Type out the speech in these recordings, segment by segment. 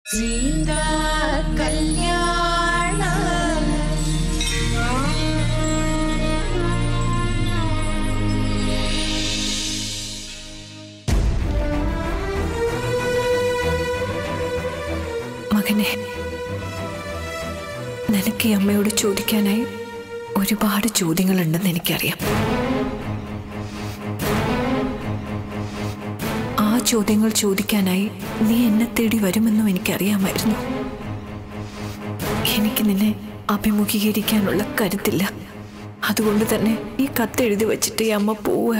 സീതാ കല്യാണ മകനെ നിനക്ക് ഈ അമ്മയോട് ചോദിക്കാനായി ഒരുപാട് ചോദ്യങ്ങളുണ്ടെന്ന് എനിക്കറിയാം ആ ചോദ്യങ്ങൾ ചോദിക്കാനായി നീ എന്നെ തേടി വരുമെന്നും എനിക്കറിയാമായിരുന്നു എനിക്ക് നിന്നെ അഭിമുഖീകരിക്കാനുള്ള കരുത്തില്ല അതുകൊണ്ട് തന്നെ ഈ കത്തെഴുതി വെച്ചിട്ട് ഈ അമ്മ പോവുക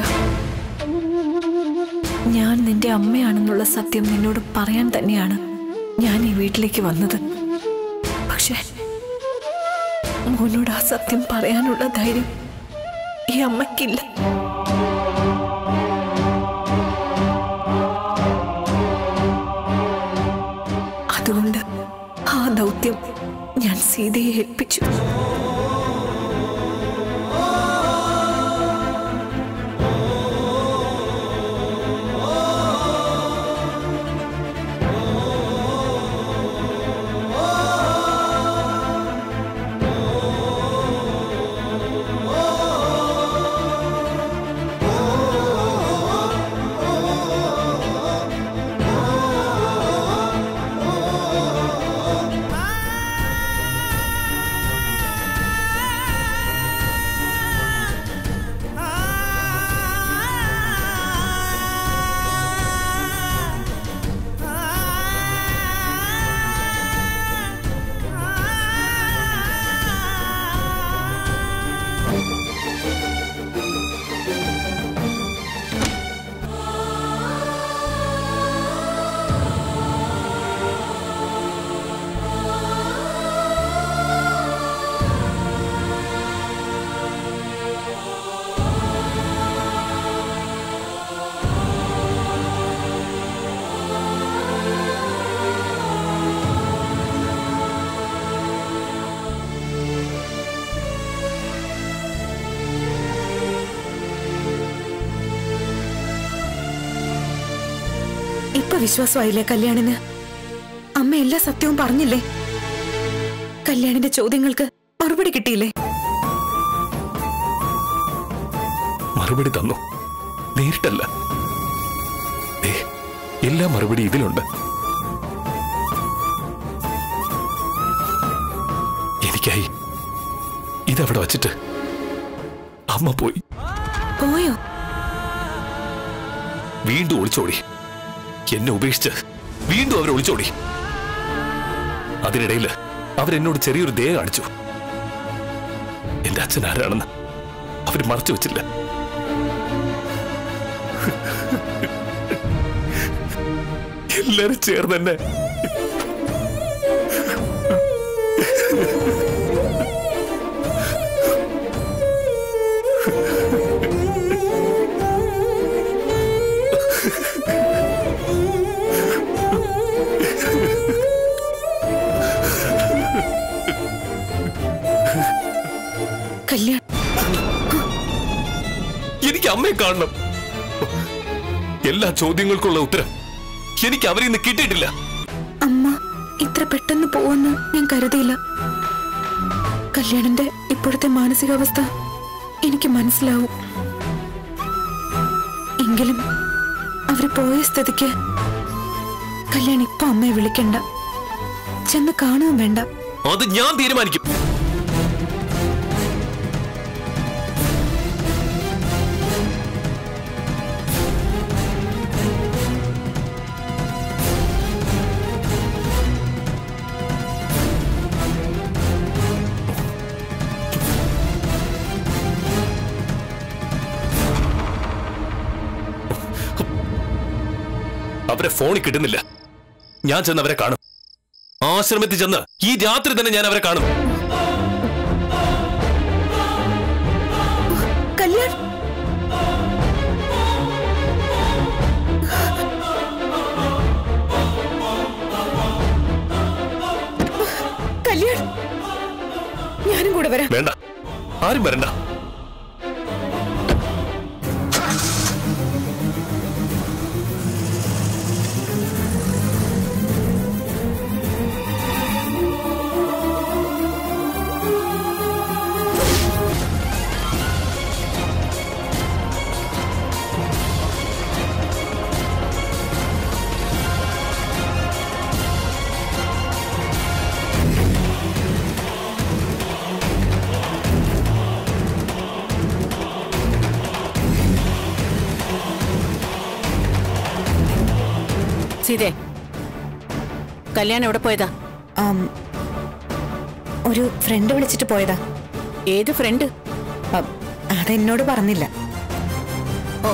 ഞാൻ നിന്റെ അമ്മയാണെന്നുള്ള സത്യം നിന്നോട് പറയാൻ തന്നെയാണ് ഞാൻ ഈ വീട്ടിലേക്ക് വന്നത് പക്ഷേ മോനോട് ആ സത്യം പറയാനുള്ള ധൈര്യം ഈ അമ്മയ്ക്കില്ല അതുകൊണ്ട് ആ ദൗത്യം ഞാൻ സീതയെ ഏൽപ്പിച്ചു ഇപ്പൊ വിശ്വാസമായില്ലേ കല്യാണിന് അമ്മ എല്ലാ സത്യവും പറഞ്ഞില്ലേ കല്യാണിന്റെ ചോദ്യങ്ങൾക്ക് മറുപടി കിട്ടിയില്ലേ മറുപടി തന്നു നേരിട്ടല്ല ദേ, എല്ലാ മറുപടി ഇതിലുണ്ട് എനിക്കായി ഇതവിടെ വച്ചിട്ട് അമ്മ പോയി പോയോ വീണ്ടും ഒളിച്ചോടി എന്നെ ഉപേക്ഷിച്ച് വീണ്ടും അവർ ഒളിച്ചോടി അതിനിടയിൽ അവരെന്നോട് ചെറിയൊരു ദയ കാണിച്ചു എന്റെ അച്ഛൻ ആരാണെന്ന് അവർ മറച്ചു വെച്ചില്ല എല്ലാരും ചേർന്ന് എന്നെ കല്യാൺ എനിക്ക് അമ്മയെ കാണണം എല്ലാ ചോദ്യങ്ങൾക്കുള്ള ഉത്തരം എനിക്ക് അവരിൽ നിന്ന് കിട്ടിയിട്ടില്ല അമ്മ ഇത്ര പെട്ടെന്ന് പോവെന്ന് ഞാൻ കരുതിയില്ല കല്യാണിന്റെ ഇപ്പോഴത്തെ മാനസികാവസ്ഥ എനിക്ക് മനസ്സിലാവും എങ്കിലും അവര് പോയ സ്ഥിതിക്ക് കല്യാൺ ഇപ്പൊ അമ്മയെ വിളിക്കണ്ട ചെന്ന് കാണുകയും വേണ്ട അത് ഞാൻ തീരുമാനിക്കും അവരെ ഫോണിൽ കിട്ടുന്നില്ല ഞാൻ ചെന്ന് അവരെ കാണും ആശ്രമത്തിൽ ചെന്ന് ഈ രാത്രി തന്നെ ഞാൻ അവരെ കാണും കല്യാൺ കല്യാൺ ഞാനും കൂടെ വരാം വേണ്ട ആരും വരണ്ട സീതേ കല്യാണം എവിടെ പോയതാ ആം, ഒരു ഫ്രണ്ട് വിളിച്ചിട്ട് പോയതാ ഏത് ഫ്രണ്ട് അ- അതെന്നോട് പറഞ്ഞില്ല ഓ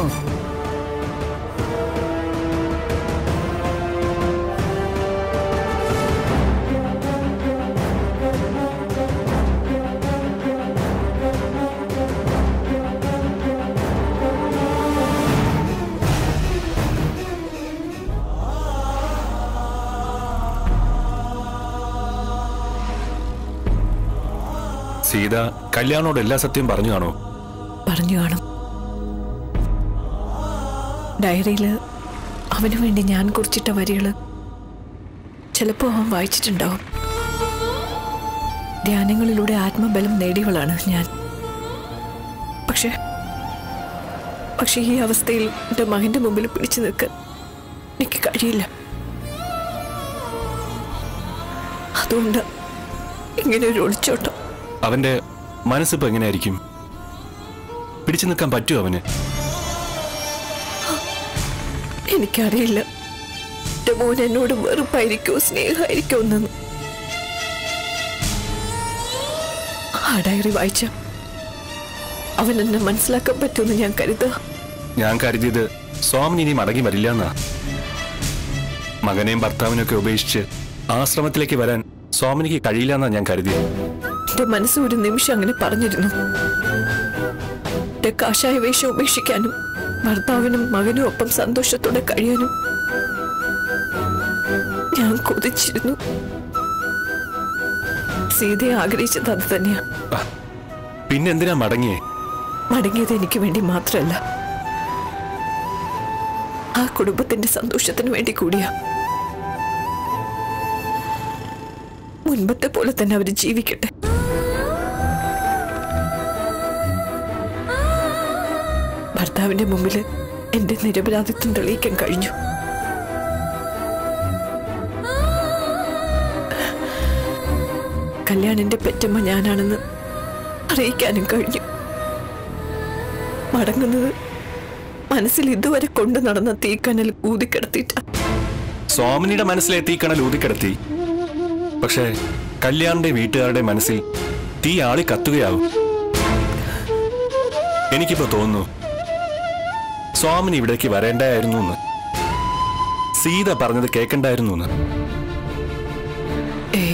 സീത കല്യാണോട് എല്ലാ സത്യം പറഞ്ഞു കാണോ പറഞ്ഞു കാണും ഡയറിയിൽ അവന് വേണ്ടി ഞാൻ കുറിച്ചിട്ട വരികള് ചിലപ്പോൾ അവൻ വായിച്ചിട്ടുണ്ടാവും ധ്യാനങ്ങളിലൂടെ ആത്മബലം നേടിയവളാണ് ഞാൻ പക്ഷെ പക്ഷെ ഈ അവസ്ഥയിൽ എൻ്റെ മകന്റെ മുമ്പിൽ പിടിച്ചു നിൽക്കാൻ എനിക്ക് കഴിയില്ല അതുകൊണ്ട് ഇങ്ങനെ ഒരു ഒളിച്ചോട്ടം അവന്റെ മനസ്സിപ്പോ എങ്ങനെയായിരിക്കും പിടിച്ചു നിൽക്കാൻ പറ്റുമോ അവന് എനിക്കറിയില്ല എന്റെ മോൻ എന്നോട് വെറുപ്പായിരിക്കോ സ്നേഹമായിരിക്കോ എന്നു ആ ഡയറി വായിച്ച അവൻ എന്നെ മനസ്സിലാക്കാൻ പറ്റുമെന്ന് ഞാൻ കരുതുക ഞാൻ കരുതിയത് സ്വാമിനി ഇനി മടങ്ങി വരില്ല എന്നാ മകനെയും ഭർത്താവിനൊക്കെ ഉപേക്ഷിച്ച് ആശ്രമത്തിലേക്ക് വരാൻ സ്വാമിനിക്ക് കഴിയില്ല എന്നാ ഞാൻ കരുതിയത് എന്റെ മനസ്സ് ഒരു നിമിഷം അങ്ങനെ പറഞ്ഞിരുന്നു എന്റെ കാഷായ വേഷം ഉപേക്ഷിക്കാനും ഭർത്താവിനും മകനും ഒപ്പം സന്തോഷത്തോടെ കഴിയാനും ഞാൻ കൊതിച്ചിരുന്നു സീതയെ ആഗ്രഹിച്ചത് അത് തന്നെയാ ആ, പിന്നെന്തിനാ മടങ്ങിയേ മടങ്ങിയത് എനിക്ക് വേണ്ടി മാത്രമല്ല ആ കുടുംബത്തിന്റെ സന്തോഷത്തിന് വേണ്ടി കൂടിയാ മുൻപത്തെ പോലെ തന്നെ അവർ ജീവിക്കട്ടെ ഭർത്താവിന്റെ മുമ്പിൽ എന്റെ നിരപരാധിത്വം തെളിയിക്കാൻ കഴിഞ്ഞു കല്യാണിന്റെ പെറ്റമ്മ ഞാനാണെന്ന് അറിയിക്കാനും കഴിഞ്ഞു മടങ്ങുന്നത് മനസ്സിൽ ഇതുവരെ കൊണ്ടു നടന്ന തീക്കനൽ ഊതിക്കിടത്തിയിട്ട സ്വാമിനിയുടെ മനസ്സിലെ തീക്കണൽ ഊതിക്കിടത്തി പക്ഷേ കല്യാണിന്റെ വീട്ടുകാരുടെ മനസ്സിൽ തീ ആളി കത്തുകയാവും എനിക്കിപ്പോ തോന്നുന്നു സ്വാമിനി ഇവിടേക്ക് വരേണ്ടായിരുന്നു എന്ന് സീത പറഞ്ഞത് കേൾക്കണ്ടായിരുന്നു എന്ന് ഏ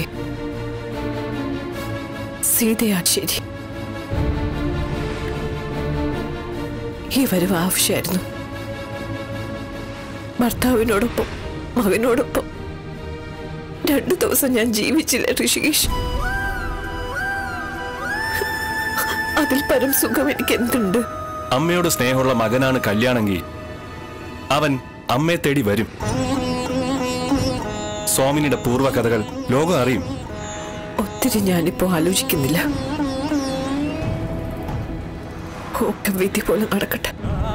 സീതയാ ശരി ഈ വരവ് ആവശ്യമായിരുന്നു ഭർത്താവിനോടൊപ്പം മകനോടൊപ്പം രണ്ടു ദിവസം ഞാൻ ജീവിച്ചില്ല ഋഷികേഷ് അതിൽ പരം സുഖം എനിക്ക് എന്തുണ്ട് അമ്മയോട് സ്നേഹമുള്ള മകനാണ് കല്യാണെങ്കിൽ അവൻ അമ്മയെ തേടി വരും സ്വാമിനിയുടെ പൂർവ്വകഥകൾ ലോകം അറിയും ഒത്തിരി ഞാനിപ്പോ ആലോചിക്കുന്നില്ല ഒക്കെ വിധി പോലെ നടക്കട്ടെ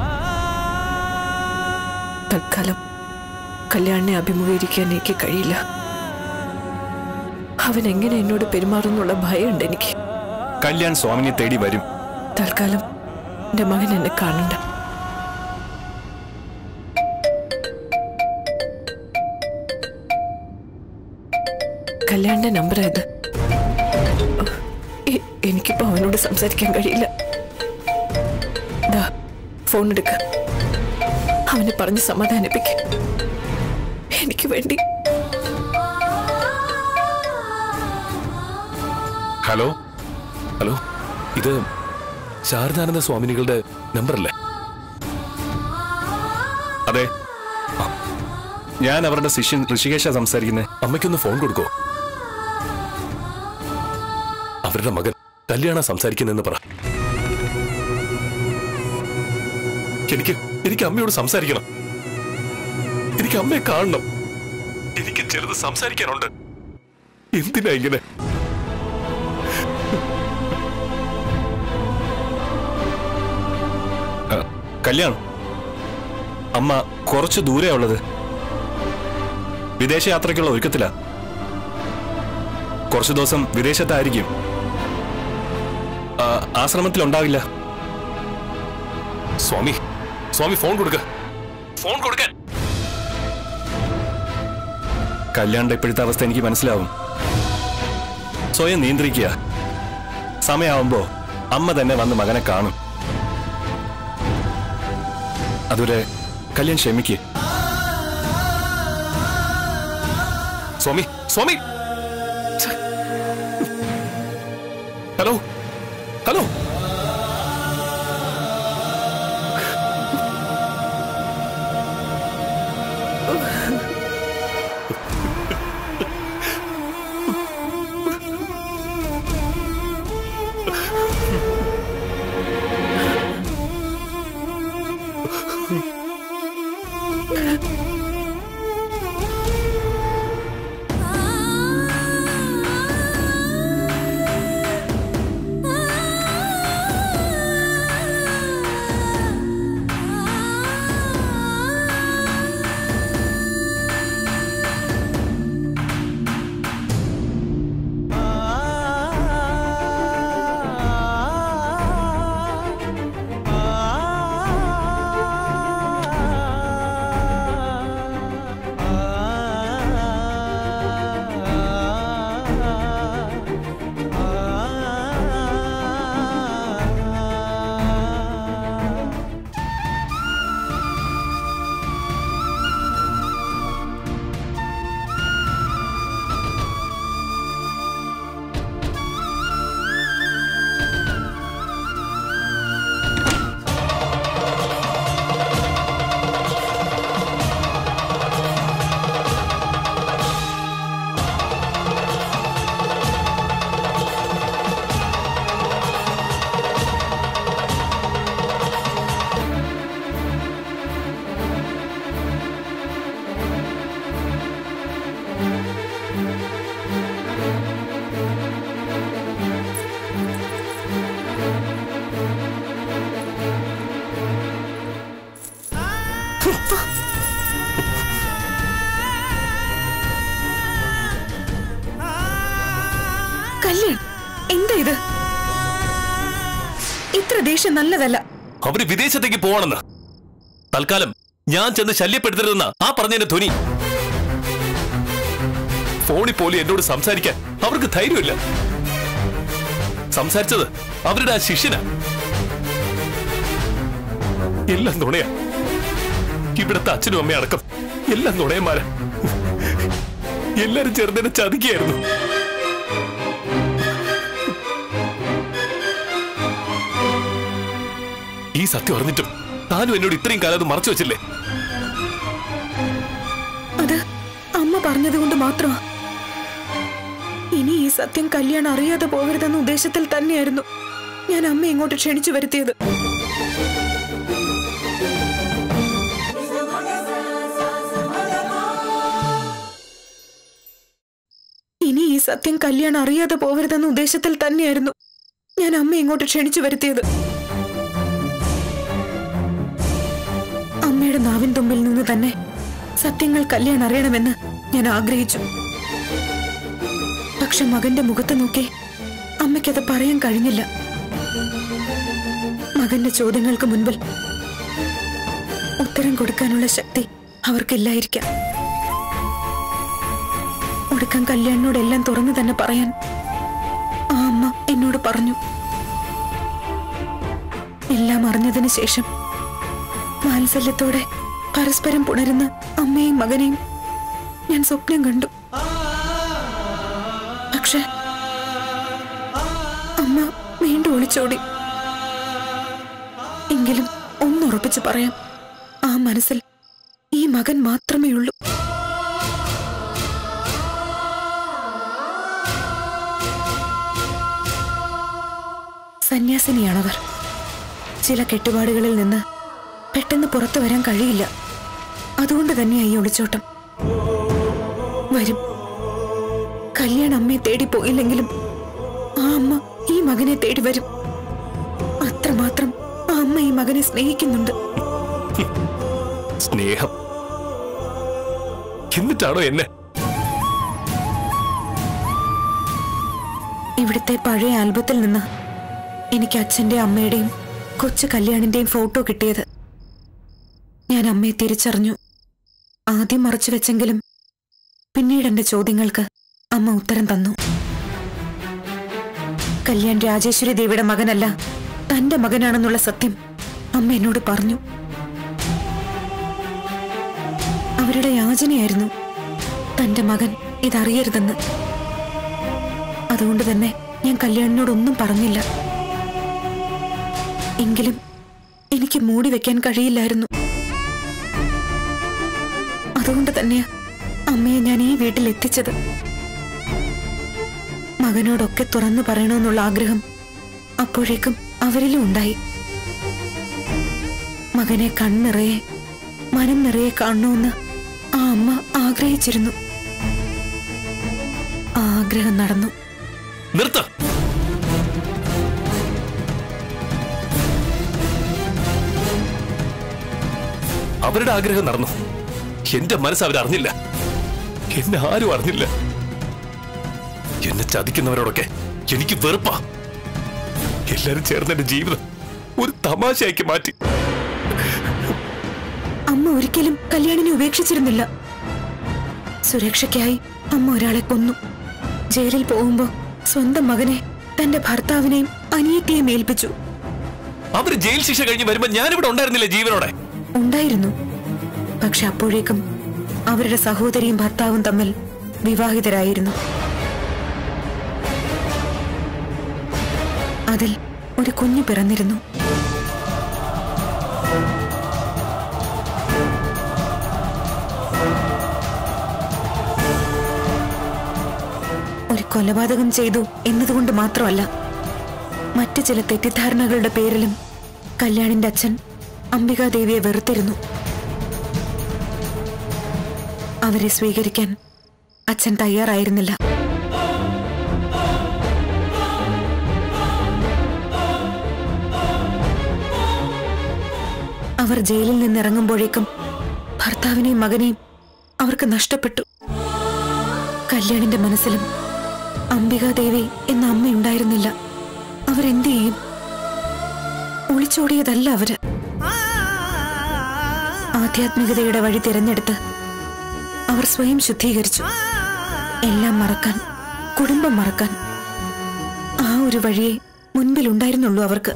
തൽക്കാലം കല്യാണിനെ അഭിമുഖീകരിക്കാൻ എനിക്ക് കഴിയില്ല അവൻ എങ്ങനെ എന്നോട് പെരുമാറുന്നുള്ള ഭയമുണ്ട് എനിക്ക് കല്യാൺ സ്വാമിനിയെ തേടി വരും തൽക്കാലം എന്റെ മകൻ എന്നെ കാണണ്ട കല്യാണിന്റെ നമ്പർ ഏത് എ- എനിക്കിപ്പോ അവനോട് സംസാരിക്കാൻ കഴിയില്ല ദാ ഫോൺ എടുക്ക അവനെ പറഞ്ഞ് സമാധാനിപ്പിക്ക എനിക്ക് വേണ്ടി ഹലോ ഹലോ ഇത് ശാരദാനന്ദ സ്വാമിനികളുടെ നമ്പറല്ലേ അതെ ആ, ഞാൻ അവരുടെ ശിഷ്യൻ ഋഷികേശ സംസാരിക്കുന്നത് അമ്മയ്ക്കൊന്ന് ഫോൺ കൊടുക്കോ അവരുടെ മകൻ കല്യാണം സംസാരിക്കുന്നെന്ന് പറ എനിക്ക് എനിക്ക് അമ്മയോട് സംസാരിക്കണം എനിക്ക് അമ്മയെ കാണണം എനിക്ക് ചിലത് സംസാരിക്കാനുണ്ട് എന്തിനാ ഇങ്ങനെ ആ, കല്യാൺ അമ്മ കുറച്ച് ദൂരെ ഉള്ളത് വിദേശയാത്രയ്ക്കുള്ള ഒരുക്കത്തില കുറച്ചു ദിവസം വിദേശത്തായിരിക്കും ആ, ആശ്രമത്തിലുണ്ടാവില്ല സ്വാമി സ്വാമി ഫോൺ കൊടുക്ക ഫോൺ കൊടുക്കാൻ കല്യാണിന്റെ ഇപ്പോഴത്തെ അവസ്ഥ എനിക്ക് മനസ്സിലാവും സ്വയം നിയന്ത്രിക്കുക സമയമാവുമ്പോ അമ്മ തന്നെ വന്ന് മകനെ കാണും അതുവരെ കല്യാൺ ക്ഷമിക്ക് സ്വാമി സ്വാമി ഛെ. ഹലോ ഹലോ കല്യാൺ എന്താ ഇത് ഇത്ര ദേഷ്യം നല്ലതല്ല അവര് വിദേശത്തേക്ക് പോവാണെന്ന് തൽക്കാലം ഞാൻ ചെന്ന് ശല്യപ്പെടുത്തരുതെന്ന ആ പറഞ്ഞതിന്റെ ധ്വനി ഫോണിൽ പോലും എന്നോട് സംസാരിക്കാൻ അവർക്ക് ധൈര്യമില്ല സംസാരിച്ചത് അവരുടെ ആ ശിഷ്യനാ എല്ലാം നുണയാ ഇവിടുത്തെ അച്ഛനും അമ്മയും അടക്കം എല്ലാം നുണയന്മാരാ എല്ലാരും ചെറുതിനെ ചതിക്കുകയായിരുന്നു ഈ സത്യം അറിഞ്ഞിട്ടും താനും എന്നോട് ഇത്രയും കാലം അത് മറച്ചു വെച്ചില്ലേ അത് അമ്മ പറഞ്ഞതുകൊണ്ട് മാത്രമാ ഇനി ഈ സത്യം കല്യാണം അറിയാതെ പോകരുതെന്ന ഉദ്ദേശത്തിൽ തന്നെയായിരുന്നു ഞാൻ അമ്മ ഇങ്ങോട്ട് ക്ഷണിച്ചു വരുത്തിയത് ഇനി ഈ സത്യം കല്യാണം അറിയാതെ പോകരുതെന്ന ഉദ്ദേശത്തിൽ തന്നെയായിരുന്നു ഞാൻ അമ്മ ഇങ്ങോട്ട് ക്ഷണിച്ചു വരുത്തിയത് അമ്മയുടെ നാവിൻ തുമ്പിൽ നിന്ന് തന്നെ സത്യങ്ങൾ കല്യാണം അറിയണമെന്ന് ഞാൻ ആഗ്രഹിച്ചു പക്ഷെ മകന്റെ മുഖത്ത് നോക്കി അമ്മയ്ക്കത് പറയാൻ കഴിഞ്ഞില്ല മകന്റെ ചോദ്യങ്ങൾക്ക് മുൻപിൽ ഉത്തരം കൊടുക്കാനുള്ള ശക്തി അവർക്കില്ലായിരിക്കാം ഒടുക്കം കല്യാണിനോടെല്ലാം തുറന്നു തന്നെ പറയാൻ ആ അമ്മ എന്നോട് പറഞ്ഞു എല്ലാം അറിഞ്ഞതിന് ശേഷം വാത്സല്യത്തോടെ പരസ്പരം പുണരുന്ന അമ്മയും മകനെയും ഞാൻ സ്വപ്നം കണ്ടു പക്ഷെ അമ്മ വീണ്ടും ഒളിച്ചോടി എങ്കിലും ഒന്നുറപ്പിച്ച് പറയാം ആ മനസ്സിൽ ഈ മകൻ മാത്രമേ ഉള്ളൂ സന്യാസിനിയാണവർ ചില കെട്ടുപാടുകളിൽ നിന്ന് പെട്ടെന്ന് പുറത്തു വരാൻ കഴിയില്ല അതുകൊണ്ട് തന്നെയാ ഈ ഒളിച്ചോട്ടം വരും കല്യാൺ അമ്മയെ തേടി പോയില്ലെങ്കിലും ആ അമ്മ ഈ മകനെ തേടി വരും അത്രമാത്രം ആ അമ്മ ഈ മകനെ സ്നേഹിക്കുന്നുണ്ട് സ്നേഹം എന്നിട്ടാണോ എന്നെ ഇവിടുത്തെ പഴയ ആൽബത്തിൽ നിന്ന് എനിക്ക് അച്ഛന്റെ അമ്മയുടെയും കൊച്ചു കല്യാണിന്റെയും ഫോട്ടോ കിട്ടിയത് ഞാൻ അമ്മയെ തിരിച്ചറിഞ്ഞു ആദ്യം മറച്ചു വെച്ചെങ്കിലും പിന്നീട് എന്റെ ചോദ്യങ്ങൾക്ക് അമ്മ ഉത്തരം തന്നു കല്യാൺ രാജേശ്വരി ദേവിയുടെ മകനല്ല തന്റെ മകനാണെന്നുള്ള സത്യം അമ്മ എന്നോട് പറഞ്ഞു അവരുടെ യാചനയായിരുന്നു തന്റെ മകൻ ഇതറിയരുതെന്ന് അതുകൊണ്ട് തന്നെ ഞാൻ കല്യാണിനോടൊന്നും പറഞ്ഞില്ല എങ്കിലും എനിക്ക് മൂടി വെക്കാൻ കഴിയില്ലായിരുന്നു അതുകൊണ്ട് തന്നെയാ അമ്മയെ ഞാൻ ഈ വീട്ടിൽ എത്തിച്ചത് മകനോടൊക്കെ തുറന്നു പറയണമെന്നുള്ള ആഗ്രഹം അപ്പോഴേക്കും അവരിലും ഉണ്ടായി മകനെ കണ്ണിറയെ മനം നിറയെ കാണണമെന്ന് ആ അമ്മ ആഗ്രഹിച്ചിരുന്നു ആ ആഗ്രഹം നടന്നു നിർത്ത അവരുടെ ആഗ്രഹം നടന്നു എന്റെ മനസ്സ് അവരറിഞ്ഞില്ല എന്നെ ആരും അറിഞ്ഞില്ല എന്നെ ചതിക്കുന്നവരോടൊക്കെ എനിക്ക് വെറുപ്പാ എല്ലാരും ചേർന്ന് എന്റെ ജീവിതം ഒരു തമാശയാക്കി മാറ്റി അമ്മ ഒരിക്കലും കല്യാണിനെ ഉപേക്ഷിച്ചിരുന്നില്ല സുരക്ഷയ്ക്കായി അമ്മ ഒരാളെ കൊന്നു ജയിലിൽ പോകുമ്പോ സ്വന്തം മകനെ തന്റെ ഭർത്താവിനെയും അനിയത്തിയെയും ഏൽപ്പിച്ചു അവര് ജയിൽ ശിക്ഷ കഴിഞ്ഞ് വരുമ്പോ ഞാനിവിടെ ഉണ്ടായിരുന്നില്ല ജീവനോടെ ഉണ്ടായിരുന്നു പക്ഷെ അപ്പോഴേക്കും അവരുടെ സഹോദരിയും ഭർത്താവും തമ്മിൽ വിവാഹിതരായിരുന്നു അതിൽ ഒരു കുഞ്ഞു പിറന്നിരുന്നു ഒരു കൊലപാതകം ചെയ്തു എന്നതുകൊണ്ട് മാത്രമല്ല മറ്റു ചില തെറ്റിദ്ധാരണകളുടെ പേരിലും കല്യാണിന്റെ അച്ഛൻ അംബികാദേവിയെ വെറുത്തിരുന്നു അവരെ സ്വീകരിക്കാൻ അച്ഛൻ തയ്യാറായിരുന്നില്ല അവർ ജയിലിൽ നിന്നിറങ്ങുമ്പോഴേക്കും ഭർത്താവിനെയും മകനെയും അവർക്ക് നഷ്ടപ്പെട്ടു കല്യാണിന്റെ മനസ്സിലും അംബികാദേവി എന്ന അമ്മയുണ്ടായിരുന്നില്ല അവരെന്ത് ചെയ്യും ഒളിച്ചോടിയതല്ല അവര് ആധ്യാത്മികതയുടെ വഴി തിരഞ്ഞെടുത്ത് അവർ സ്വയം ശുദ്ധീകരിച്ചു എല്ലാം മറക്കാൻ കുടുംബം മറക്കാൻ ആ ഒരു വഴിയെ മുൻപിലുണ്ടായിരുന്നുള്ളൂ അവർക്ക്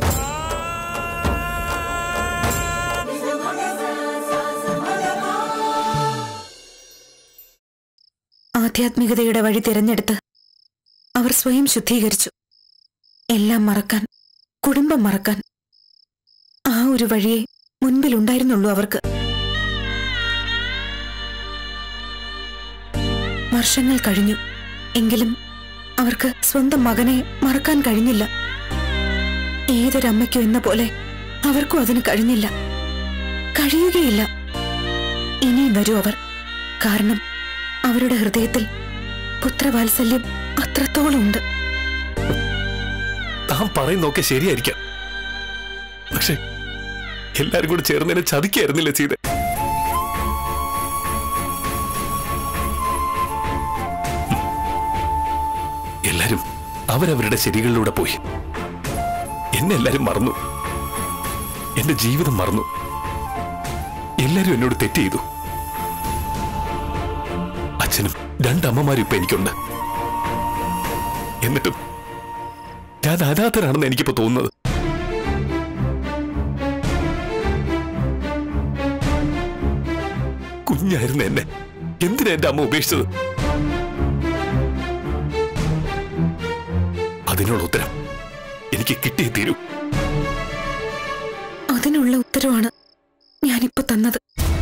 ആധ്യാത്മികതയുടെ വഴി തിരഞ്ഞെടുത്ത് അവർ സ്വയം ശുദ്ധീകരിച്ചു എല്ലാം മറക്കാൻ കുടുംബം മറക്കാൻ ആ ഒരു വഴിയെ മുൻപിലുണ്ടായിരുന്നുള്ളൂ അവർക്ക് വർഷങ്ങൾ കഴിഞ്ഞു എങ്കിലും അവർക്ക് സ്വന്തം മകനെ മറക്കാൻ കഴിഞ്ഞില്ല ഏതൊരമ്മയ്ക്കും എന്ന പോലെ അവർക്കും അതിന് കഴിഞ്ഞില്ല കഴിയുകയില്ല ഇനിയും വരൂ അവർ കാരണം അവരുടെ ഹൃദയത്തിൽ പുത്രവാത്സല്യം അത്രത്തോളം ഉണ്ട് താൻ പറയുന്നൊക്കെ ശരിയായിരിക്കാം പക്ഷെ എല്ലാരും കൂടി ചേർന്ന് എന്നെ ചതിക്കായിരുന്നില്ല ചെയ്ത് എല്ലാരും അവരവരുടെ ശരികളിലൂടെ പോയി എന്നെ എല്ലാരും മറന്നു എന്റെ ജീവിതം മറന്നു എല്ലാരും എന്നോട് തെറ്റ് ചെയ്തു അച്ഛനും രണ്ടമ്മമാരും ഇപ്പൊ എനിക്കുണ്ട് എന്നിട്ടും ഞാൻ അനാഥനാണെന്ന് എനിക്കിപ്പോ തോന്നുന്നത് കുഞ്ഞായിരുന്നു എന്നെ എന്തിനാ എന്റെ അമ്മ ഉപേക്ഷിച്ചത് അതിനുള്ള ഉത്തരം എനിക്ക് കിട്ടിയേ തീരൂ അതിനുള്ള ഉത്തരവാണ് ഞാനിപ്പോ തന്നത്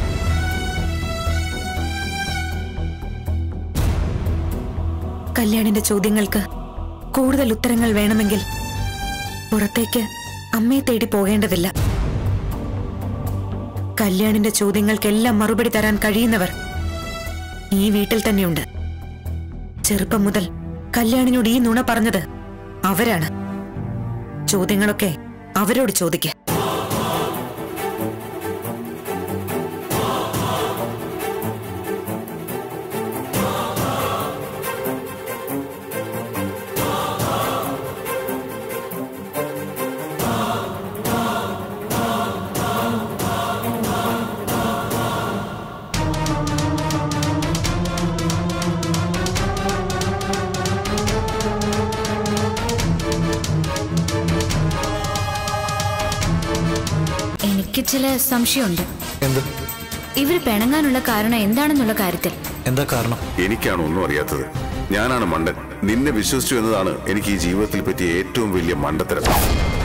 കല്യാണിന്റെ ചോദ്യങ്ങൾക്ക് കൂടുതൽ ഉത്തരങ്ങൾ വേണമെങ്കിൽ പുറത്തേക്ക് അമ്മയെ തേടി പോകേണ്ടതില്ല കല്യാണിന്റെ ചോദ്യങ്ങൾക്കെല്ലാം മറുപടി തരാൻ കഴിയുന്നവർ ഈ വീട്ടിൽ തന്നെയുണ്ട് ചെറുപ്പം മുതൽ കല്യാണിനോട് ഈ നുണ പറഞ്ഞത് അവരാണ് ചോദ്യങ്ങളൊക്കെ അവരോട് ചോദിക്ക എനിക്ക് ചില സംശയമുണ്ട് എന്ത് ഇവർ പിണങ്ങാനുള്ള കാരണം എന്താണെന്നുള്ള കാര്യത്തിൽ എന്താ കാരണം എനിക്കാണ് ഒന്നും അറിയാത്തത് ഞാനാണ് മണ്ടൻ നിന്നെ വിശ്വസിച്ചു എന്നതാണ് എനിക്ക് ഈ ജീവിതത്തിൽ പറ്റിയ ഏറ്റവും വലിയ മണ്ടത്തരം